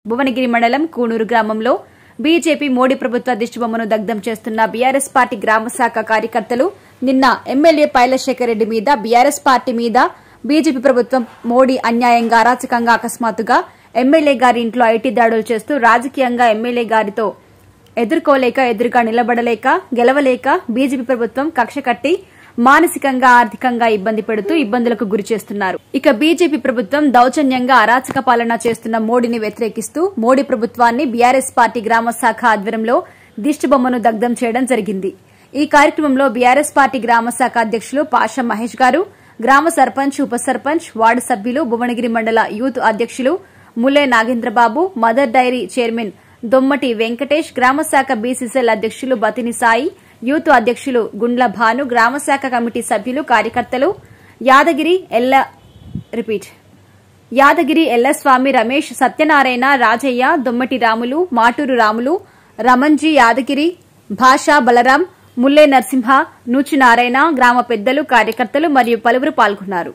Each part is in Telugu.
భువనగిరి మండలం కూనూరు గ్రామంలో బీజేపీ మోడీ ప్రభుత్వ దిష్టిబొమ్మను దగ్ధం చేస్తున్న బీఆర్ఎస్ పార్టీ గ్రామ శాఖ కార్యకర్తలు నిన్న ఎమ్మెల్యే పైలశేఖర్ రెడ్డి మీద బీఆర్ఎస్ పార్టీ మీద బీజేపీ ప్రభుత్వం మోడీ అన్యాయంగా అరాచకంగా అకస్మాత్తుగా ఎమ్మెల్యే గారి ఇంట్లో ఐటీ దాడులు చేస్తూ రాజకీయంగా ఎమ్మెల్యే గారితో ఎదుర్కోలేక ఎదురుగా నిలబడలేక గెలవలేక బీజేపీ ప్రభుత్వం కక్ష కట్టి మానసికంగా ఆర్థికంగా ఇబ్బంది పెడుతూ ఇబ్బందులకు గురి చేస్తున్నారు ఇక బీజేపీ ప్రభుత్వం దౌర్జన్యంగా అరాచక పాలన చేస్తున్న మోడీని వ్యతిరేకిస్తూ మోడీ ప్రభుత్వాన్ని బీఆర్ఎస్ పార్టీ గ్రామ శాఖ ఆధ్వర్యంలో దిష్టిబొమ్మను దగ్ధం చేయడం జరిగింది ఈ కార్యక్రమంలో బీఆర్ఎస్ పార్టీ గ్రామ శాఖ అధ్యక్షులు పాషా మహేష్ గారు గ్రామ సర్పంచ్ ఉప సర్పంచ్ వార్డు సభ్యులు భువనగిరి మండల యూత్ అధ్యక్షులు Mulle Nagendrababu Mother Dairy chairman Dommati Venkatesh గ్రామ శాఖ బీసీసీఎల్ అధ్యక్షులు బతిని సాయి యూత్ అధ్యక్షులు గుండ్ల భాను గ్రామ శాఖ కమిటీ సభ్యులు కార్యకర్తలు యాదగిరి ఎల్ల రిపీట్ యాదగిరి ఎల్లస్వామి రమేష్ సత్యనారాయణ రాజయ్య దొమ్మటి రాములు మాటూరు రాములు రమణ్జీ యాదగిరి భాషా బలరాం ముల్లే నరసింహ నూచి నారాయణ గ్రామ పెద్దలు కార్యకర్తలు మరియు పలువురు పాల్గొన్నారు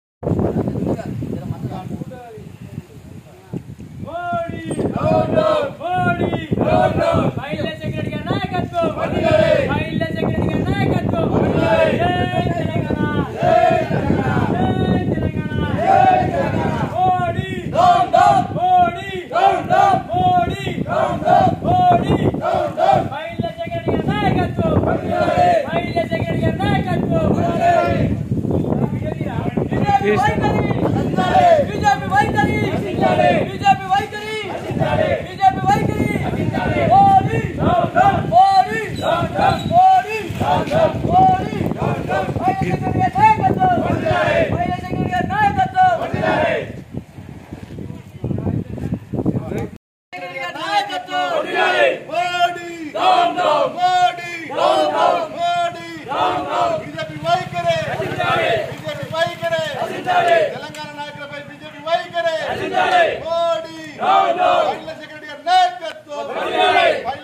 మోడీ మోడీ మహిళ సెక్రటరీ గారి నాయకత్వం మహిళ సెక్రటరీ గారి నాయకత్వం జై తెలంగాణ జై తెలంగాణ మోడీ మోడీ మోడీ మోడీ మహిళ సెక్రటరీ గారి నాయకత్వం మహిళ సెక్రటరీ గారి నాయకత్వం బీజేపీ వైఖరి బీజేపీ వైఖరి బీజేపీ వైఖరి మోడీ మోడీ మోడీ మోడీ వైఖరి నాయకత్వం వైఖరి నాయకత్వం తెలంగాణ నాయకులపై బీజేపీ వైఖరే మోడీ మహిళా సెక్రటరీ గారి నాయకత్వం